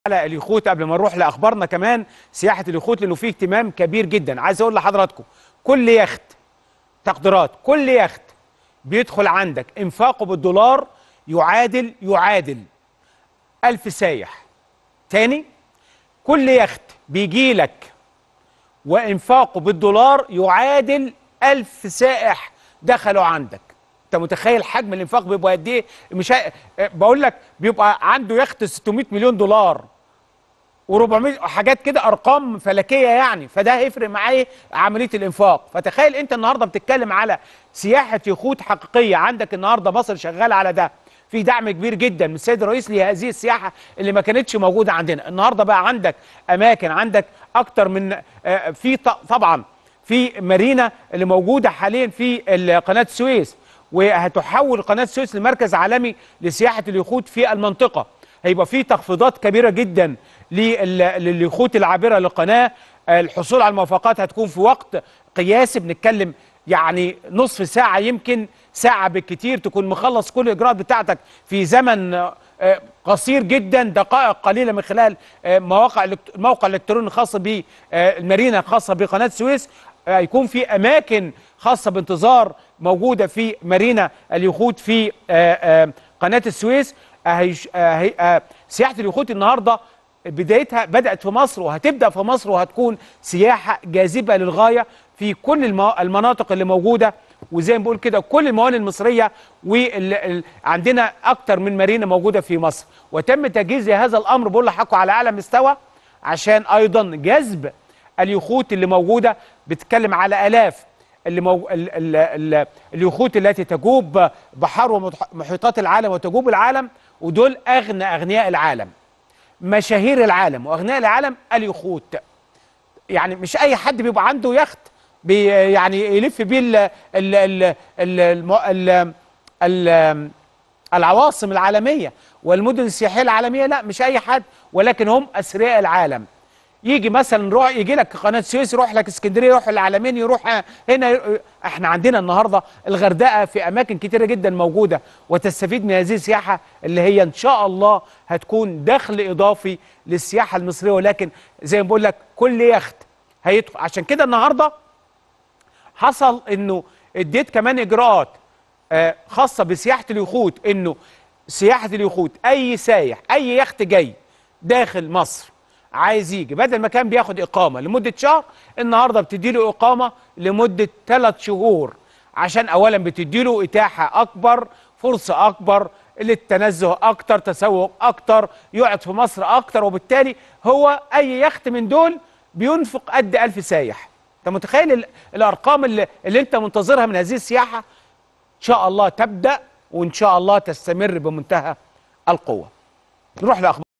على اليخوت قبل ما نروح لاخبارنا كمان سياحه اليخوت لانه فيه اهتمام كبير جدا عايز اقول لحضراتكم كل يخت تقديرات كل يخت بيدخل عندك انفاقه بالدولار يعادل يعادل ألف سايح تاني كل يخت بيجي لك وانفاقه بالدولار يعادل ألف سائح دخلوا عندك انت متخيل حجم الانفاق بيبقى قد ايه مش ه... بقول لك بيبقى عنده يخت 600 مليون دولار و400 حاجات كده ارقام فلكيه يعني فده هيفرق معاه عمليه الانفاق فتخيل انت النهارده بتتكلم على سياحه يخوت حقيقيه عندك النهارده مصر شغاله على ده في دعم كبير جدا من السيد الرئيس لهذه السياحه اللي ما كانتش موجوده عندنا النهارده بقى عندك اماكن عندك اكتر من آه، في ط- طبعا في مارينا اللي موجوده حاليا في ال- قناه السويس وهتحول قناه السويس لمركز عالمي لسياحه اليخوت في المنطقه هيبقى في تخفيضات كبيره جدا لل- لليخوت العابره للقناه الحصول على الموافقات هتكون في وقت قياسي بنتكلم يعني نصف ساعه يمكن ساعه بالكتير تكون مخلص كل الاجراءات بتاعتك في زمن آه، قصير جدا دقائق قليله من خلال آه، مواقع الإلكت- الموقع الالكتروني الخاص بالمارينا الخاصه بقناه السويس آه، هيكون في اماكن خاصه بانتظار موجوده في مارينا اليخوت في آه، آه، قناه السويس آه، هيش- آه، هي- آه، سياحه اليخوت النهارده بدايتها بدات في مصر وهتبدا في مصر وهتكون سياحه جاذبه للغايه في كل المو- المناطق اللي موجوده وزي ما بقول كده كل الموانئ المصريه وعندنا اكتر من مارينا موجوده في مصر وتم تجهيز هذا الامر بقول لحضراتكم على اعلى مستوى عشان ايضا جذب اليخوت اللي موجوده بتتكلم على الاف اللي مو... ال... ال... ال... اليخوت التي تجوب بحار ومحيطات العالم وتجوب العالم ودول اغنى اغنياء العالم مشاهير العالم واغنياء العالم اليخوت يعني مش اي حد بيبقى عنده يخت بي يعني يلف بيه ال ال ال ال الم- ال ال العواصم العالميه والمدن السياحيه العالميه لا مش اي حد ولكن هم اثرياء العالم يجي مثلا روح يجي لك قناه السويس يروح لك اسكندريه يروح العالمين يروح هنا احنا عندنا النهارده الغردقه في اماكن كتيره جدا موجوده وتستفيد من هذه السياحه اللي هي ان شاء الله هتكون دخل اضافي للسياحه المصريه ولكن زي ما بقول لك كل يخت هيدخل عشان كده النهارده حصل انه اديت كمان اجراءات آه، خاصه بسياحه اليخوت انه سياحه اليخوت اي سايح اي يخت جاي داخل مصر عايز يجي بدل ما كان بياخد اقامه لمده شهر النهارده بتدي له اقامه لمده ثلاث شهور عشان اولا بتدي له اتاحه اكبر فرصه اكبر للتنزه اكتر تسوق اكتر يقعد في مصر اكتر وبالتالي هو اي يخت من دول بينفق قد ألف سايح انت متخيل ال- الارقام اللي, اللي انت منتظرها من هذه السياحه ان شاء الله تبدا وان شاء الله تستمر بمنتهى القوه نروح لاخبار